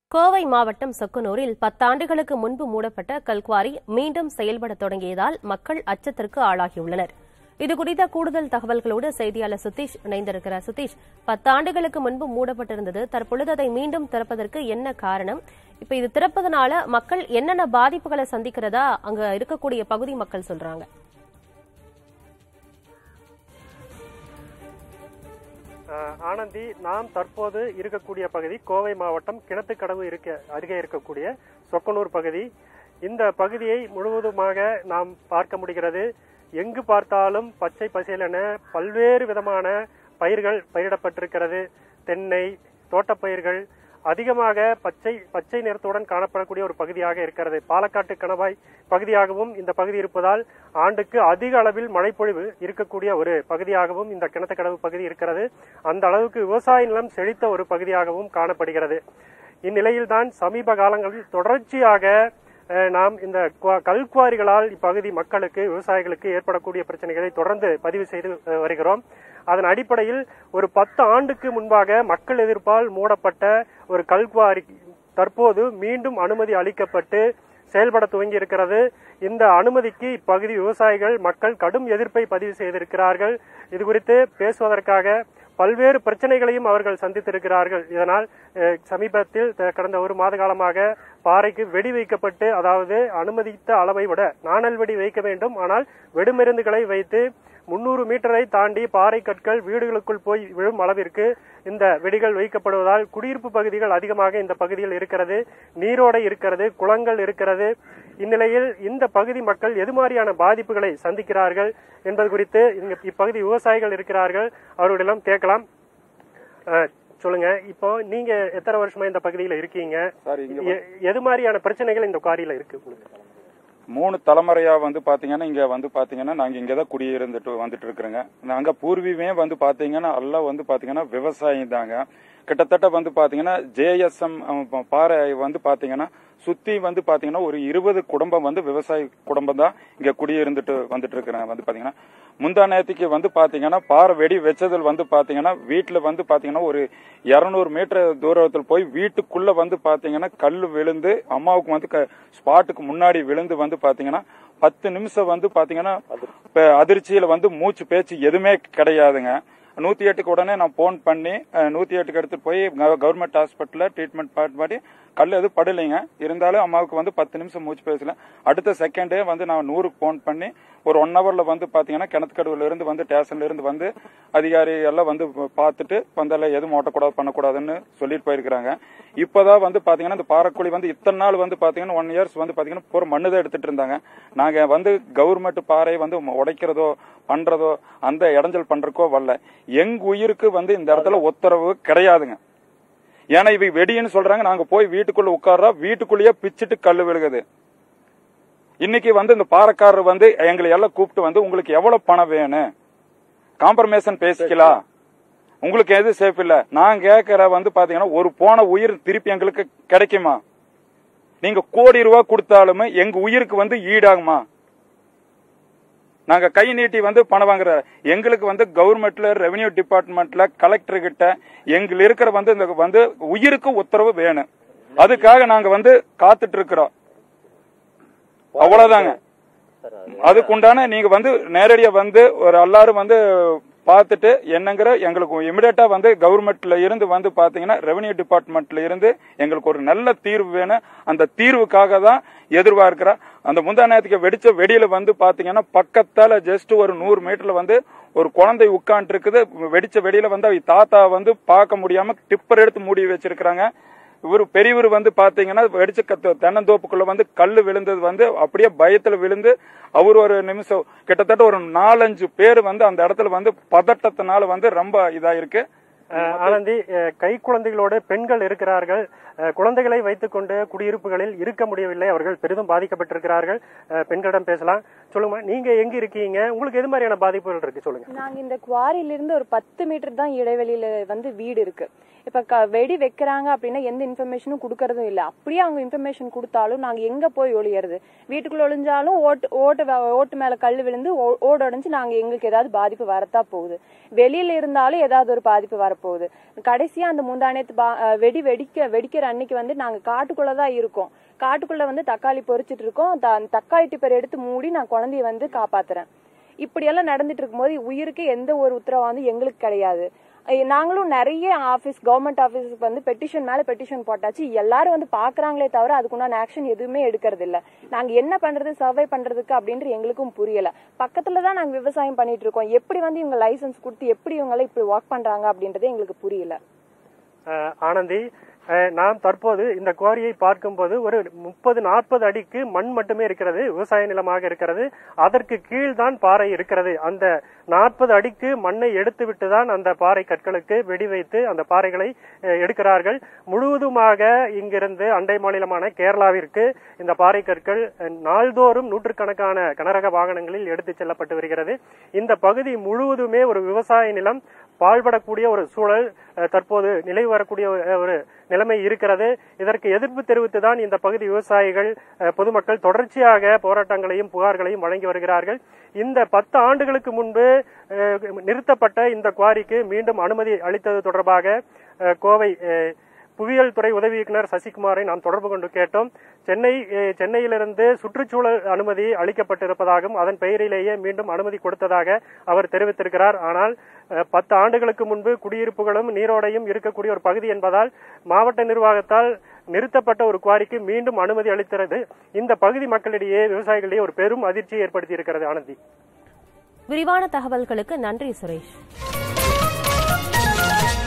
கோவை மாவட்டம் சொக்கனூரில் பத்தாண்டுகளுக்கு முன்பு மூடப்பட்ட கல்குவாரி மீண்டும் செயல்பட தொடங்கியதால் மக்கள் அச்சத்திற்கு ஆளாகியுள்ளனர் இதுகுறித்த கூடுதல் தகவல்களோடு செய்தியாளர் சுதீஷ் இணைந்திருக்கிறார் சுதீஷ் பத்தாண்டுகளுக்கு முன்பு மூடப்பட்டிருந்தது தற்பொழுது அதை மீண்டும் திறப்பதற்கு என்ன காரணம் இப்ப இது திறப்பதனால மக்கள் என்னென்ன பாதிப்புகளை சந்திக்கிறதா அங்க இருக்கக்கூடிய பகுதி மக்கள் சொல்றாங்க ஆஹ் ஆனந்தி நாம் தற்போது இருக்கக்கூடிய பகுதி கோவை மாவட்டம் கிணத்துக்கடவு இருக்க அருகே இருக்கக்கூடிய சொக்கனூர் பகுதி இந்த பகுதியை முழுவதுமாக நாம் பார்க்க முடிகிறது எங்கு பார்த்தாலும் பச்சை பசேலென பல்வேறு விதமான பயிர்கள் பயிரிடப்பட்டிருக்கிறது தென்னை தோட்டப்பயிர்கள் அதிகமாக பச்சை பச்சை நிறத்துடன் காணப்படக்கூடிய ஒரு பகுதியாக இருக்கிறது பாலக்காட்டு கணவாய் பகுதியாகவும் இந்த பகுதி இருப்பதால் ஆண்டுக்கு அதிக அளவில் மழைப்பொழிவு இருக்கக்கூடிய ஒரு பகுதியாகவும் இந்த கிணத்துக்கடவு பகுதி இருக்கிறது அந்த அளவுக்கு விவசாய நிலம் செழித்த ஒரு பகுதியாகவும் காணப்படுகிறது இந்நிலையில்தான் சமீப காலங்களில் தொடர்ச்சியாக அஹ், நாம் இந்த குவா- கல்குவாரிகளால் இப்பகுதி மக்களுக்கு விவசாயிகளுக்கு ஏற்படக்கூடிய பிரச்சனைகளை தொடர்ந்து பதிவு செய்து அஹ், வருகிறோம் அதன் அடிப்படையில் ஒரு பத்து ஆண்டுக்கு முன்பாக மக்கள் எதிர்ப்பால் மூடப்பட்ட ஒரு கல்குவாரி தற்போது மீண்டும் அனுமதி அளிக்கப்பட்டு செயல்பட துவங்கி இருக்கிறது இந்த அனுமதிக்கு இப்பகுதி விவசாயிகள் மக்கள் கடும் எதிர்ப்பை பதிவு செய்திருக்கிறார்கள் இது குறித்து பேசுவதற்காக பல்வேறு பிரச்சனைகளையும் அவர்கள் சந்தித்திருக்கிறார்கள் இதனால் அஹ், சமீபத்தில் த- கடந்த ஒரு மாத காலமாக பாறைக்கு வெடி வைக்கப்பட்டு அதாவது அனுமதித்த அளவை விட நாணல் வெடி வைக்க வேண்டும் ஆனால் வெடிமருந்துகளை வைத்து முன்னூறு மீட்டரை தாண்டி பாறை கற்கள் வீடுகளுக்குள் போய் விழும் அளவிற்கு இந்த வெடிகள் வைக்கப்படுவதால் குடியிருப்பு பகுதிகள் அதிகமாக இந்த பகுதியில் இருக்கிறது நீரோடை இருக்கிறது குளங்கள் இருக்கிறது இந்நிலையில் இந்த பகுதி மக்கள் எது மாதிரியான பாதிப்புகளை சந்திக்கிறார்கள் என்பது குறித்து இங்க இப்பகுதி விவசாயிகள் இருக்கிறார்கள் அவர்களிடம் கேட்கலாம் அஹ், சொல்லுங்க இப்போ நீங்க எத்தனை வருஷமா இந்த பகுதியில இருக்கீங்க சார் இங்க எ- எது மாதிரியான பிரச்சனைகள் இந்த குவாரியில இருக்கு உங்களுக்கு மூணு தலைமுறையா வந்து பாத்தீங்கன்னா இங்க வந்து பாத்தீங்கன்னா நாங்க இங்க தான் குடியிருந்துட்டு வந்துட்டு இருக்கிறோங்க நாங்க பூர்வீகமே வந்து பாத்தீங்கன்னா எல்லாம் வந்து பாத்தீங்கன்னா விவசாயம் தாங்க கிட்டத்தட்ட வந்து பாத்தீங்கன்னா ஜேஎஸ்எம் பாறை வந்து பாத்தீங்கன்னா சுத்தி வந்து பாத்தீங்கன்னா ஒரு இருபது குடும்பம் வந்து விவசாய குடும்பம் தான் இங்க குடியிருந்துட்டு வந்துட்டு இருக்கிறாங்க வந்து பாத்தீங்கன்னா முந்தா நேரத்துக்கு வந்து பாத்தீங்கன்னா பாறை வெடி வச்சதில் வந்து பாத்தீங்கன்னா வீட்டுல வந்து பாத்தீங்கன்னா ஒரு இருநூறு மீட்டர் தூரத்தில் போய் வீட்டுக்குள்ள வந்து பாத்தீங்கன்னா கல் விழுந்து அம்மாவுக்கு வந்து க- ஸ்பாட்டுக்கு முன்னாடி விழுந்து வந்து பாத்தீங்கன்னா பத்து நிமிஷம் வந்து பாத்தீங்கன்னா இப்ப அதிர்ச்சியில வந்து மூச்சு பேச்சு எதுவுமே கிடையாதுங்க நூத்தி எட்டுக்கு உடனே நான் போன் பண்ணி அஹ், நூத்தி எட்டுக்கு எடுத்து போய் கவர்மெண்ட் ஹாஸ்பிட்டல்ல ட்ரீட்மெண்ட் பண்ணி கல் எதுவும் படலைங்க இருந்தாலும் அம்மாவுக்கு வந்து பத்து நிமிஷம் மூச்சு பேசல அடுத்த செகண்டே வந்து நான் நூறுக்கு போன் பண்ணி ஒரு ஒன் ஹவர்ல வந்து பாத்தீங்கன்னா கிணத்துக்கடவுல இருந்து வந்து ஸ்டேஷன்ல இருந்து வந்து அதிகாரி எல்லாம் வந்து பார்த்துட்டு வந்தால எதுவும் ஓட்டக்கூடாது பண்ணக்கூடாதுன்னு சொல்லிட்டு போயிருக்கிறாங்க இப்பதான் வந்து பாத்தீங்கன்னா இந்த பாறைக்குழி வந்து இத்தனை நாள் வந்து பாத்தீங்கன்னா ஒன் இயர்ஸ் வந்து பாத்தீங்கன்னா பூரா மண்ணு தான் எடுத்துட்டு இருந்தாங்க நாங்க வந்து கவர்மெண்ட் பாறை வந்து உடைக்கிறதோ பண்றதோ அந்த இடைஞ்சல் பண்றக்கோ வரல எங்க உயிருக்கு வந்து இந்த இடத்துல உத்தரவு கிடையாதுங்க ஏன்னா இவ வெடின்னு சொல்றாங்க நாங்க போய் வீட்டுக்குள்ள உட்கார்றோம் வீட்டுக்குள்ளேயே பிச்சுட்டு கல்லு விழுகுது இன்னைக்கு வந்து இந்த பாறைக்காரர் வந்து எங்களை எல்லாம் கூப்பிட்டு வந்து உங்களுக்கு எவ்வளவு பணம் வேணும் காம்ப்ரமைசன் பேசிக்கலாம் உங்களுக்கு எது சேஃப் இல்ல நான் கேட்கற வந்து பாத்தீங்கன்னா ஒரு போன உயிர் திருப்பி எங்களுக்கு கிடைக்குமா நீங்க கோடி ரூபாய் கொடுத்தாலுமே எங்க உயிருக்கு வந்து ஈடாகுமா நாங்க கை நீட்டி வந்து பணம் வாங்குற எங்களுக்கு வந்து கவர்மெண்ட்ல ரெவென்யூ டிபார்ட்மெண்ட்ல கலெக்டர் கிட்ட எங்களுக்கு இருக்கிற வந்து இந்த வந்து உயிருக்கு உத்தரவு வேணும் அதுக்காக நாங்க வந்து காத்துட்டு இருக்கிறோம் அவ்வளவுதாங்க அதுக்குண்டான நீங்க வந்து நேரடியா வந்து ஒரு எல்லாரும் வந்து பார்த்துட்டு என்னங்கிற எங்களுக்கு இமிடியேட்டா வந்து கவர்மெண்ட்ல இருந்து வந்து பாத்தீங்கன்னா ரெவென்யூ டிபார்ட்மெண்ட்ல இருந்து எங்களுக்கு ஒரு நல்ல தீர்வு வேணும் அந்த தீர்வுக்காக தான் எதிர்பார்க்கிற அந்த முந்தா நேரத்துக்கு வெடிச்ச வெடியில வந்து பாத்தீங்கன்னா பக்கத்தால ஜஸ்ட் ஒரு நூறு மீட்டர்ல வந்து ஒரு குழந்தை உட்காந்துட்டு இருக்குது வெடிச்ச வெடியில வந்து அவ தாத்தா வந்து பார்க்க முடியாம டிப்பர் எடுத்து மூடி வச்சிருக்கிறாங்க இவர் பெரியவர் வந்து பாத்தீங்கன்னா வெடிச்ச கத்து தென்னந்தோப்புக்குள்ள வந்து கல்லு விழுந்தது வந்து அப்படியே பயத்துல விழுந்து அவர் ஒரு நிமிஷம் கிட்டத்தட்ட ஒரு நாலஞ்சு பேர் வந்து அந்த இடத்துல வந்து பதட்டத்தினால வந்து ரொம்ப இதா இருக்கு அஹ், ஆனந்தி அஹ், கை குழந்தைகளோடு பெண்கள் இருக்கிறார்கள் அஹ், குழந்தைகளை வைத்துக்கொண்டு குடியிருப்புகளில் இருக்க முடியவில்லை அவர்கள் பெரிதும் பாதிக்கப்பட்டிருக்கிறார்கள் அஹ், பெண்களிடம் பேசலாம் சொல்லுங்க நீங்க எங்க இருக்கீங்க உங்களுக்கு எது மாதிரியான பாதிப்புகள் இருக்கு சொல்லுங்க நாங்க இந்த குவாரில இருந்து ஒரு பத்து மீட்டர் தான் இடைவெளியில வந்து வீடு இருக்கு இப்ப க- வெடி வைக்கிறாங்க அப்படின்னா எந்த இன்ஃபர்மேஷனும் கொடுக்கறதும் இல்ல அப்படியே அவங்க இன்ஃபர்மேஷன் கொடுத்தாலும் நாங்க எங்க போய் ஒளியறது வீட்டுக்குள்ள ஒளிஞ்சாலும் ஓட்டு ஓட்டு வ- ஓட்டு மேல கல் விழுந்து ஓ- ஓடு உடைஞ்சு நாங்க எங்களுக்கு ஏதாவது பாதிப்பு வரத்தா போகுது வெளியில இருந்தாலும் ஏதாவது ஒரு பாதிப்பு வரப்போகுது கடைசியா அந்த முந்தானத்து வெடி வெடிக்க வெடிக்கிற அன்னைக்கு வந்து நாங்க காட்டுக்குள்ள தான் இருக்கோம் காட்டுக்குள்ள வந்து தக்காளி பொறிச்சிட்டு இருக்கோம் த- தக்காளி டிப்பர் எடுத்து மூடி நான் குழந்தைய வந்து காப்பாத்துறேன் இப்படியெல்லாம் நடந்துட்டு இருக்கும்போது உயிருக்கு எந்த ஒரு உத்தரவாதம் எங்களுக்கு கிடையாது அஹ் நாங்களும் நிறைய ஆபீஸ் கவர்மெண்ட் ஆபீஸ்க்கு வந்து பெட்டிஷன் மேல பெட்டிஷன் போட்டாச்சு எல்லாரும் வந்து பாக்குறாங்களே தவிர அதுக்குண்டான ஆக்ஷன் எதுவுமே எடுக்கிறது இல்ல நாங்க என்ன பண்றது சர்வை பண்றதுக்கு அப்படின்ட்டு எங்களுக்கும் புரியல பக்கத்துல தான் நாங்க விவசாயம் பண்ணிட்டு இருக்கோம் எப்படி வந்து இவங்க லைசென்ஸ் கொடுத்து எப்படி இவங்க இப்படி ஒர்க் பண்றாங்க அப்படின்றது எங்களுக்கு புரியல அஹ், ஆனந்தி அஹ், நாம் தற்போது இந்த குவாரியை பார்க்கும்போது ஒரு முப்பது நாற்பது அடிக்கு மண் மட்டுமே இருக்கிறது விவசாய நிலமாக இருக்கிறது அதற்கு கீழ்தான் பாறை இருக்கிறது அந்த நாற்பது அடிக்கு மண்ணை எடுத்துவிட்டு தான் அந்த பாறை கற்களுக்கு வெடி வைத்து அந்த பாறைகளை அஹ், எடுக்கிறார்கள் முழுவதுமாக இங்கிருந்து அண்டை மாநிலமான கேரளாவிற்கு இந்த பாறை கற்கள் அஹ், நாள்தோறும் நூற்றுக்கணக்கான கனரக வாகனங்களில் எடுத்துச் செல்லப்பட்டு வருகிறது இந்த பகுதி முழுவதுமே ஒரு விவசாய நிலம் பாழ்படக்கூடிய ஒரு சூழல் அஹ், தற்போது நிலவி வரக்கூடிய ஒரு- ஒரு நிலைமை இருக்கிறது இதற்கு எதிர்ப்பு தெரிவித்து தான் இந்த பகுதி விவசாயிகள் அஹ், பொதுமக்கள் தொடர்ச்சியாக போராட்டங்களையும் புகார்களையும் வழங்கி வருகிறார்கள் இந்த பத்து ஆண்டுகளுக்கு முன்பு அஹ், நிறுத்தப்பட்ட இந்த குவாரிக்கு மீண்டும் அனுமதி அளித்தது தொடர்பாக அஹ், கோவை அஹ், புவியியல் துறை உதவி இயக்குனர் சசிகுமாரை நாம் தொடர்பு கொண்டு கேட்டோம் சென்னை அஹ், சென்னையிலிருந்து சுற்றுச்சூழல் அனுமதி அளிக்கப்பட்டிருப்பதாகவும் அதன் பெயரிலேயே மீண்டும் அனுமதி கொடுத்ததாக அவர் தெரிவித்திருக்கிறார் ஆனால் அஹ், பத்து ஆண்டுகளுக்கு முன்பு குடியிருப்புகளும் நீரோடையும் இருக்கக்கூடிய ஒரு பகுதி என்பதால் மாவட்ட நிர்வாகத்தால் நிறுத்தப்பட்ட ஒரு குவாரிக்கு மீண்டும் அனுமதி அளிக்கிறது இந்த பகுதி மக்களிடையே விவசாயிகளிடையே ஒரு பெரும் அதிர்ச்சியை ஏற்படுத்தி இருக்கிறது ஆனந்தி விரிவான தகவல்களுக்கு நன்றி சுரேஷ்